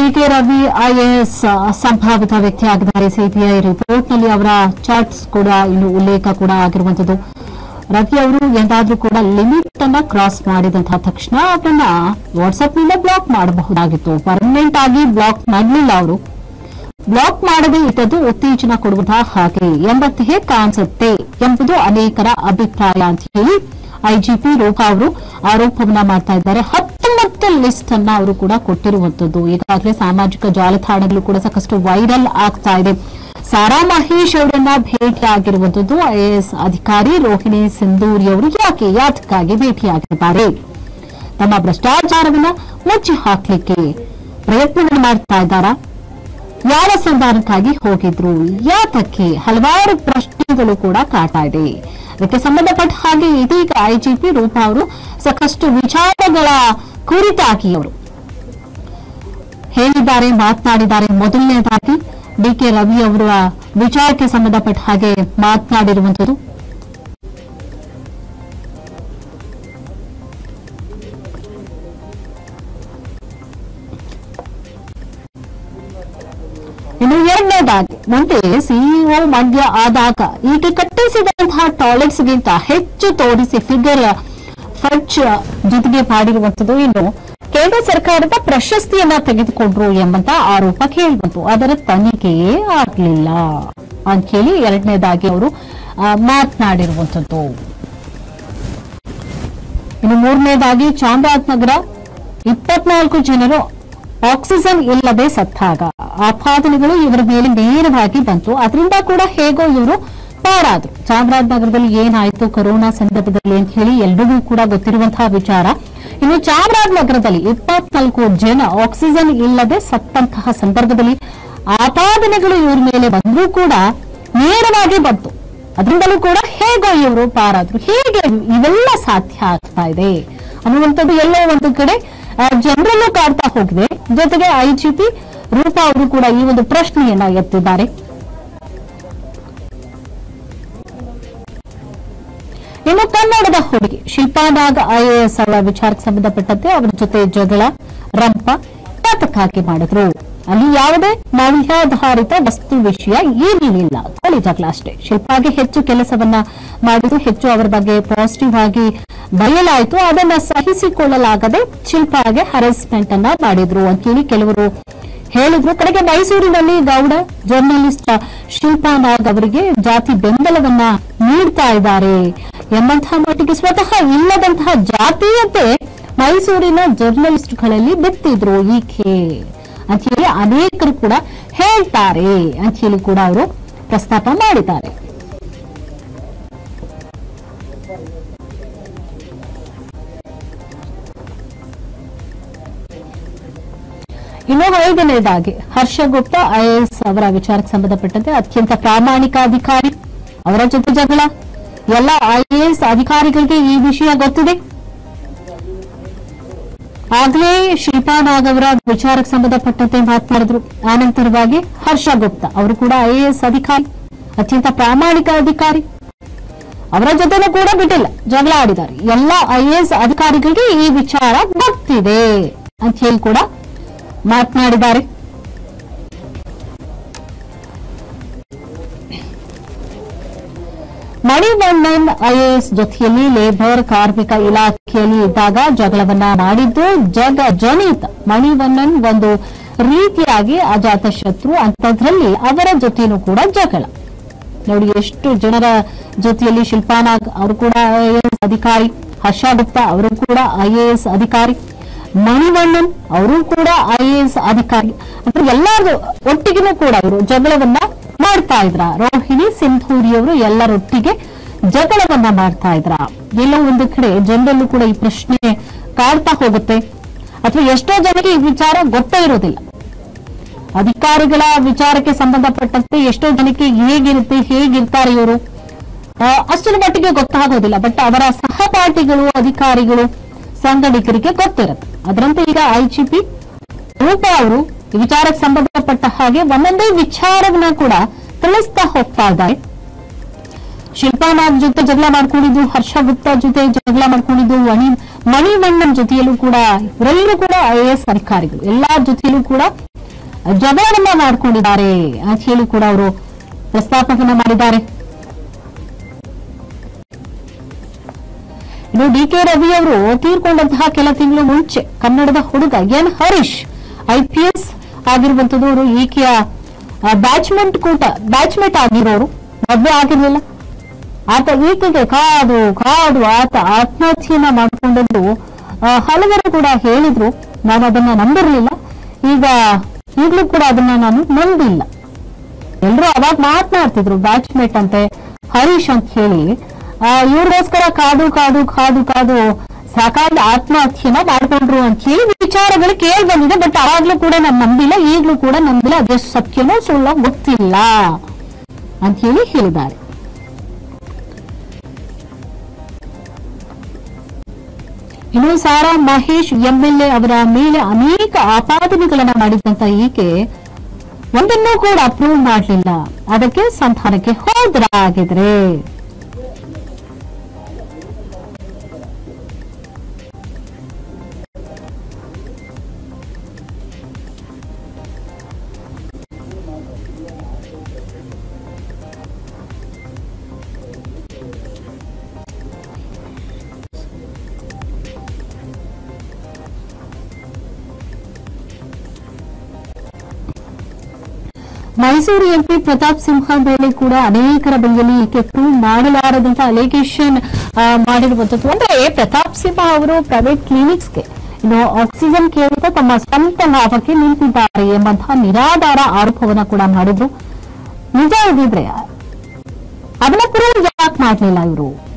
DK Ravi IAS ಸಂಭಾವಿತ ವ್ಯಕ್ತಿಯಾಗಿದ್ದಾರೆ CBI ರಿಪೋರ್ಟ್ನಲ್ಲಿ ಅವರ ಚಾಟ್ಸ್ ಕೂಡ ಇನ್ನು ಉಲ್ಲೇಖ ಕೂಡ ಆಗಿರುವಂತದ್ದು ರವಿ ಅವರು ಎಂದಾದ್ರೂ ಕೂಡ ಲಿಮಿಟ್ ಅನ್ನ ಕ್ರಾಸ್ ಮಾಡಿದಂತಹ ತಕ್ಷಣ ಅವರನ್ನ ವಾಟ್ಸ್ಆಪ್ ನಿಂದ ಬ್ಲಾಕ್ ಮಾಡಬಹುದಾಗಿತ್ತು ಪರ್ಮನೆಂಟ್ ಆಗಿ ಬ್ಲಾಕ್ ಮಾಡಲಿಲ್ಲ ಅವರು ಬ್ಲಾಕ್ ಮಾಡದೇ ಇದ್ದದ್ದು ಉತ್ತೇಜನ ಕೊಡುವುದ ಹಾಗೆ ಎಂಬಂತೆಯೇ ಕಾಣಿಸುತ್ತೆ ಎಂಬುದು ಅನೇಕರ ಅಭಿಪ್ರಾಯ ಅಂತ ಹೇಳಿ ಐಜಿಪಿ ರೂಪಾ ಅವರು ಆರೋಪವನ್ನ ಮಾಡ್ತಾ ಇದ್ದಾರೆ ಹತ್ತೊಂಬತ್ತು ಲಿಸ್ಟ್ ಅನ್ನ ಅವರು ಕೂಡ ಕೊಟ್ಟಿರುವಂತದ್ದು ಈಗಾಗಲೇ ಸಾಮಾಜಿಕ ಜಾಲತಾಣಗಳು ಕೂಡ ಸಾಕಷ್ಟು ವೈರಲ್ ಆಗ್ತಾ ಇದೆ ಸಾರಾ ಮಹೇಶ್ ಅವರನ್ನ ಭೇಟಿಯಾಗಿರುವಂತದ್ದು ಐಎಎಸ್ ಅಧಿಕಾರಿ ರೋಹಿಣಿ ಸಿಂಧೂರಿ ಅವರು ಯಾಕೆ ಯಾತಕ್ಕಾಗಿ ಭೇಟಿಯಾಗಿದ್ದಾರೆ ತಮ್ಮ ಭ್ರಷ್ಟಾಚಾರವನ್ನ ಮುಚ್ಚಿ ಹಾಕ್ಲಿಕ್ಕೆ ಪ್ರಯತ್ನವನ್ನು ಮಾಡ್ತಾ ಇದ್ದಾರಾ ಯಾವ ಸಂಧಾನಕ್ಕಾಗಿ ಹೋಗಿದ್ರು ಯಾತಕ್ಕೆ ಹಲವಾರು ಪ್ರಶ್ನೆಗಳು ಕೂಡ ಕಾಡ್ತಾ ಇದೆ ಅದಕ್ಕೆ ಸಂಬಂಧಪಟ್ಟ ಹಾಗೆ ಇದೀಗ ಐಜಿಪಿ ರೂಪಾ ಅವರು ಸಾಕಷ್ಟು ವಿಚಾರಗಳ ಕುರಿತಾಗಿ ಅವರು ಹೇಳಿದ್ದಾರೆ ಮಾತನಾಡಿದ್ದಾರೆ ಮೊದಲನೇದಾಗಿ ಡಿಕೆ ರವಿ ಅವರ ವಿಚಾರಕ್ಕೆ ಸಂಬಂಧಪಟ್ಟ ಹಾಗೆ ಮಾತನಾಡಿರುವಂತದ್ದು ಇನ್ನು ಎರಡನೇದಾಗಿ ಮುಂದೆ ಸಿಇಒ ಮಂಡ್ಯ ಆದಾಗ ಈಕೆ ಕಟ್ಟಿಸಿದಂತಹ ಟಾಯ್ಲೆಟ್ಸ್ ಗಿಂತ ಹೆಚ್ಚು ತೋರಿಸಿ ಫಿಗರ್ ಫರ್ಚ್ ಜೊತೆಗೆ ಮಾಡಿರುವಂತದ್ದು ಇನ್ನು ಕೇಂದ್ರ ಸರ್ಕಾರದ ಪ್ರಶಸ್ತಿಯನ್ನ ತೆಗೆದುಕೊಂಡ್ರು ಎಂಬಂತ ಆರೋಪ ಕೇಳಿಬಂತು ಅದರ ತನಿಖೆಯೇ ಆಗ್ಲಿಲ್ಲ ಅಂತ ಹೇಳಿ ಎರಡನೇದಾಗಿ ಅವರು ಆ, ಮಾತನಾಡಿರುವಂತದ್ದು ಇನ್ನು ಮೂರನೇದಾಗಿ ಚಾಮರಾಜನಗರ ಇಪ್ಪತ್ನಾಲ್ಕು ಜನರು ಆಕ್ಸಿಜನ್ ಇಲ್ಲದೆ ಸತ್ತಾಗ ಆಪಾದನೆಗಳು ಇವರ ಮೇಲೆ ನೇರವಾಗಿ ಬಂತು ಅದರಿಂದ ಕೂಡ ಹೇಗೋ ಇವರು ಪಾರಾದ್ರು ಚಾಮರಾಜನಗರದಲ್ಲಿ ಏನಾಯ್ತು ಕೊರೋನಾ ಸಂದರ್ಭದಲ್ಲಿ ಅಂತ ಹೇಳಿ ಎಲ್ರಿಗೂ ಕೂಡ ಗೊತ್ತಿರುವಂತಹ ವಿಚಾರ ಇನ್ನು ಚಾಮರಾಜನಗರದಲ್ಲಿ ಇಪ್ಪತ್ನಾಲ್ಕು ಜನ ಆಕ್ಸಿಜನ್ ಇಲ್ಲದೆ ಸತ್ತಂತಹ ಸಂದರ್ಭದಲ್ಲಿ ಆಪಾದನೆಗಳು ಇವ್ರ ಮೇಲೆ ಬಂದರೂ ಕೂಡ ನೇರವಾಗಿ ಬಂತು ಅದರಿಂದಲೂ ಕೂಡ ಹೇಗೋ ಇವರು ಪಾರಾದ್ರು ಹೇಗೆ ಇವೆಲ್ಲ ಸಾಧ್ಯ ಆಗ್ತಾ ಇದೆ ಅನ್ನುವಂಥದ್ದು ಎಲ್ಲೋ ಒಂದು ಕಡೆ ಆ, ಜನರಲ್ಲೂ ಕಾಡ್ತಾ ಹೋಗಿದೆ ಜೊತೆಗೆ ಐಜಿಪಿ ರೂಪಾ ಅವರು ಕೂಡ ಈ ಒಂದು ಪ್ರಶ್ನೆಯನ್ನ ಎತ್ತಿದ್ದಾರೆ ಇನ್ನು ಕನ್ನಡದ ಹುಡುಗಿ ಶಿಲ್ಪಾ ನಾಗ್ ಐಎಎಸ್ ಅವರ ವಿಚಾರಕ್ಕೆ ಸಂಬಂಧಪಟ್ಟಂತೆ ಅವರ ಜೊತೆ ಜಗಳ ರಂಪ ಯಾತಕ್ಕಾಗಿ ಮಾಡಿದ್ರು ಅಲ್ಲಿ ಯಾವುದೇ ಮೌಲ್ಯಾಧಾರಿತ ವಸ್ತು ವಿಷಯ ಏನಿರಲಿಲ್ಲ ಖಾಲಿ ಜಗಳ ಅಷ್ಟೇ ಶಿಲ್ಪಾಗೆ ಹೆಚ್ಚು ಕೆಲಸವನ್ನ ಮಾಡಿದ್ದು ಹೆಚ್ಚು ಅವರ ಬಗ್ಗೆ ಪಾಸಿಟಿವ್ ಆಗಿ ಬಯಲಾಯಿತು ಅದನ್ನ ಸಹಿಸಿಕೊಳ್ಳಲಾಗದೆ ಶಿಲ್ಪಾಗೆ ಹರಾಸ್ಮೆಂಟ್ ಅನ್ನ ಮಾಡಿದ್ರು ಅಂತ ಹೇಳಿ ಕೆಲವರು ಹೇಳಿದ್ರು ಕಡೆಗೆ ಮೈಸೂರಿನಲ್ಲಿ ಗೌಡ ಜರ್ನಲಿಸ್ಟ್ ಶಿಲ್ಪಾ ನಾಗ್ ಅವರಿಗೆ ಜಾತಿ ಬೆಂಬಲವನ್ನ ನೀಡ್ತಾ ಇದ್ದಾರೆ ಎಂಬಂತಹ ಮಟ್ಟಿಗೆ ಸ್ವತಃ ಇಲ್ಲದಂತಹ ಜಾತೀಯತೆ ಮೈಸೂರಿನ ಜರ್ನಲಿಸ್ಟ್ಗಳಲ್ಲಿ ಬಿತ್ತಿದ್ರು ಈಕೆ ಅಂತ ಹೇಳಿ ಅನೇಕರು ಕೂಡ ಹೇಳ್ತಾರೆ ಅಂತ ಹೇಳಿ ಕೂಡ ಅವರು ಪ್ರಸ್ತಾಪ ಮಾಡಿದ್ದಾರೆ ಇನ್ನು ಐದನೇದಾಗಿ ಹರ್ಷ ಗುಪ್ತಾ ಐಎಎಸ್ ಅವರ ವಿಚಾರಕ್ಕೆ ಸಂಬಂಧಪಟ್ಟಂತೆ ಅತ್ಯಂತ ಪ್ರಾಮಾಣಿಕ ಅಧಿಕಾರಿ ಅವರ ಜೊತೆ ಜಗಳ ಎಲ್ಲ ಐಎಎಸ್ ಅಧಿಕಾರಿಗಳಿಗೆ ಈ ವಿಷಯ ಗೊತ್ತಿದೆ ಆಗ್ಲೇ ಶಿಲ್ಪಾ ನಾಗ್ ಅವರ ವಿಚಾರಕ್ಕೆ ಸಂಬಂಧಪಟ್ಟಂತೆ ಮಾತನಾಡಿದ್ರು ಆನಂತರವಾಗಿ ಹರ್ಷ ಗುಪ್ತಾ ಅವರು ಕೂಡ ಐಎಎಸ್ ಅಧಿಕಾರಿ ಅತ್ಯಂತ ಪ್ರಾಮಾಣಿಕ ಅಧಿಕಾರಿ ಅವರ ಜೊತೆನೂ ಕೂಡ ಬಿಟ್ಟಿಲ್ಲ ಜಗಳ ಆಡಿದ್ದಾರೆ ಎಲ್ಲ ಐಎಎಸ್ ಅಧಿಕಾರಿಗಳಿಗೆ ಈ ವಿಚಾರ ಗೊತ್ತಿದೆ ಅಂತ ಹೇಳಿ ಕೂಡ ಮಾತನಾಡಿದ್ದಾರೆ ಮಣಿವಣ್ಣನ್ ಐಎಎಸ್ ಜೊತೆಯಲ್ಲಿ ಲೇಬರ್ ಕಾರ್ಮಿಕ ಇಲಾಖೆಯಲ್ಲಿ ಇದ್ದಾಗ ಜಗಳವನ್ನ ಮಾಡಿದ್ದು ಜಗ ಜನಿತ ಮಣಿವಣ್ಣನ್ ಒಂದು ರೀತಿಯಾಗಿ ಅಜಾತ ಶತ್ರು ಅಂತದ್ರಲ್ಲಿ ಅವರ ಜೊತೆನೂ ಕೂಡ ಜಗಳ ನೋಡಿ ಎಷ್ಟು ಜನರ ಜೊತೆಯಲ್ಲಿ ಶಿಲ್ಪಾ ನಾಗ್ ಅವರು ಕೂಡ ಐಎಎಸ್ ಅಧಿಕಾರಿ ಹರ್ಷ ಗುಪ್ತಾ ಅವರು ಕೂಡ ಐಎಎಸ್ ಅಧಿಕಾರಿ ಮಣಿವಣ್ಣನ್ ಅವರು ಕೂಡ ಐಎಎಸ್ ಅಧಿಕಾರಿ ಅಂದ್ರೆ ಎಲ್ಲರೂ ಒಟ್ಟಿಗೆನೂ ಕೂಡ ಅವರು ಜಗಳವನ್ನ ಮಾಡ್ತಾ ಇದ್ರ ರೋಹಿಣಿ ಸಿಂಧೂರಿ ಅವರು ಎಲ್ಲರೊಟ್ಟಿಗೆ ಜಗಳವನ್ನ ಮಾಡ್ತಾ ಇದ್ರ ಎಲ್ಲೋ ಒಂದು ಕಡೆ ಜನರಲ್ಲೂ ಕೂಡ ಈ ಪ್ರಶ್ನೆ ಕಾಡ್ತಾ ಹೋಗುತ್ತೆ ಅಥವಾ ಎಷ್ಟೋ ಜನಕ್ಕೆ ಈ ವಿಚಾರ ಗೊತ್ತೇ ಇರೋದಿಲ್ಲ ಅಧಿಕಾರಿಗಳ ವಿಚಾರಕ್ಕೆ ಸಂಬಂಧಪಟ್ಟಂತೆ ಎಷ್ಟೋ ಜನಕ್ಕೆ ಹೇಗಿರುತ್ತೆ ಹೇಗಿರ್ತಾರೆ ಇವರು ಆ, ಅಷ್ಟರ ಮಟ್ಟಿಗೆ ಗೊತ್ತಾಗೋದಿಲ್ಲ ಬಟ್ ಅವರ ಸಹಪಾಠಿಗಳು ಅಧಿಕಾರಿಗಳು ಸಂಗಡಿಗರಿಗೆ ಗೊತ್ತಿರುತ್ತೆ ಅದರಂತೆ ಈಗ ಐಜಿಪಿ ರೂಪಾ ಅವರು ಈ ವಿಚಾರಕ್ಕೆ ಸಂಬಂಧಪಟ್ಟ ಹಾಗೆ ಒಂದೊಂದೇ ವಿಚಾರವನ್ನ ಕೂಡ ತಿಳಿಸ್ತಾ ಹೋಗ್ತಾ ಇದ್ದಾರೆ ಶಿಲ್ಪಾ ನಾಗ್ ಜೊತೆ ಜಗಳ ಮಾಡ್ಕೊಂಡಿದ್ದು ಹರ್ಷ ಗುಪ್ತಾ ಜೊತೆ ಜಗಳ ಮಾಡ್ಕೊಂಡಿದ್ದು ಮಣಿ ಮಣಿವಣ್ಣನ್ ಜೊತೆಯಲ್ಲೂ ಕೂಡ ಇವರೆಲ್ಲರೂ ಕೂಡ ಐಎಎಸ್ ಅಧಿಕಾರಿಗಳು ಎಲ್ಲಾ ಜೊತೆಯಲ್ಲೂ ಕೂಡ ಜಗಳವನ್ನ ಮಾಡ್ಕೊಂಡಿದ್ದಾರೆ ಅಂತ ಹೇಳಿ ಕೂಡ ಅವರು ಪ್ರಸ್ತಾಪವನ್ನ ಮಾಡಿದ್ದಾರೆ ಇನ್ನು ಡಿ ಕೆ ರವಿ ಅವರು ತೀರ್ಕೊಂಡಂತಹ ಕೆಲ ತಿಂಗಳು ಮುಂಚೆ ಕನ್ನಡದ ಹುಡುಗ ಎನ್ ಹರೀಶ್ ಐಪಿಎಸ್ ಆಗಿರುವಂತದ್ದು ಅವರು ಈಕೆಯ ಬ್ಯಾಚ್ಮೆಂಟ್ ಕೂಟ ಬ್ಯಾಚ್ಮೇಟ್ ಆಗಿರೋರು ಮದುವೆ ಆಗಿರ್ಲಿಲ್ಲ ಆತ ಈಕೆಗೆ ಕಾದು ಕಾದು ಆತ ಆತ್ಮಹತ್ಯೆಯನ್ನ ಮಾಡಿಕೊಂಡದ್ದು ಆ, ಹಲವರು ಕೂಡ ಹೇಳಿದ್ರು ನಾನು ಅದನ್ನ ನಂಬಿರ್ಲಿಲ್ಲ ಈಗ ಈಗಲೂ ಕೂಡ ಅದನ್ನ ನಾನು ನಂಬಿಲ್ಲ ಎಲ್ರು ಅವಾಗ ಮಾತನಾಡ್ತಿದ್ರು ಬ್ಯಾಚ್ಮೇಟ್ ಅಂತೆ ಹರೀಶ್ ಅಂತ ಹೇಳಿ ಆ, ಇವ್ರಿಗೋಸ್ಕರ ಕಾದು ಕಾದು ಕಾದು ಕಾದು ಸಾಕಾಗಿ ಆತ್ಮಹತ್ಯೆನ ಮಾಡ್ಕೊಂಡ್ರು ಅಂತ ಹೇಳಿ ವಿಚಾರಗಳು ಕೇಳಿ ಬಂದಿದೆ ಬಟ್ ಅವಾಗ್ಲೂ ಕೂಡ ನಾನು ನಂಬಿಲ್ಲ ಈಗ್ಲೂ ಕೂಡ ನಂಬಿಲ್ಲ ಅದೇ ಸತ್ಯನೋ ಸುಳ್ಳೋ ಗೊತ್ತಿಲ್ಲ ಅಂತ ಹೇಳಿ ಹೇಳಿದ್ದಾರೆ ಇನ್ನು ಸಾರಾ ಮಹೇಶ್ ಎಂಎಲ್ಎ ಅವರ ಮೇಲೆ ಅನೇಕ ಆಪಾದನೆಗಳನ್ನ ಮಾಡಿದಂತ ಈಕೆ ಒಂದನ್ನೂ ಕೂಡ ಅಪ್ರೂವ್ ಮಾಡಲಿಲ್ಲ ಅದಕ್ಕೆ ಸಂಧಾನಕ್ಕೆ ಹೋದ್ರಾಗಿದ್ರೆ ಮೈಸೂರು ಎಂಪಿ ಪ್ರತಾಪ್ ಸಿಂಹ ಮೇಲೆ ಕೂಡ ಅನೇಕರ ಬಳಿಯಲ್ಲಿ ಈಕೆ ಪ್ರೂವ್ ಮಾಡಲಾರದಂತ ಅಲಿಗೇಷನ್ ಮಾಡಿರುವಂತದ್ದು ಅಂದ್ರೆ ಪ್ರತಾಪ್ ಸಿಂಹ ಅವರು ಪ್ರೈವೇಟ್ ಕ್ಲಿನಿಕ್ಸ್ಗೆ ಇನ್ನು ಆಕ್ಸಿಜನ್ ಕೇಳಿದ ತಮ್ಮ ಸ್ವಂತ ಲಾಭಕ್ಕೆ ನಿಂತಿದ್ದಾರೆ ಎಂಬಂತಹ ನಿರಾಧಾರ ಆರೋಪವನ್ನ ಕೂಡ ಮಾಡಿದ್ರು ನಿಜ ಇದಿದ್ರೆ ಅದನ್ನ ಪ್ರೂವ್ ಯಾಕೆ ಮಾಡಲಿಲ್ಲ ಇವರು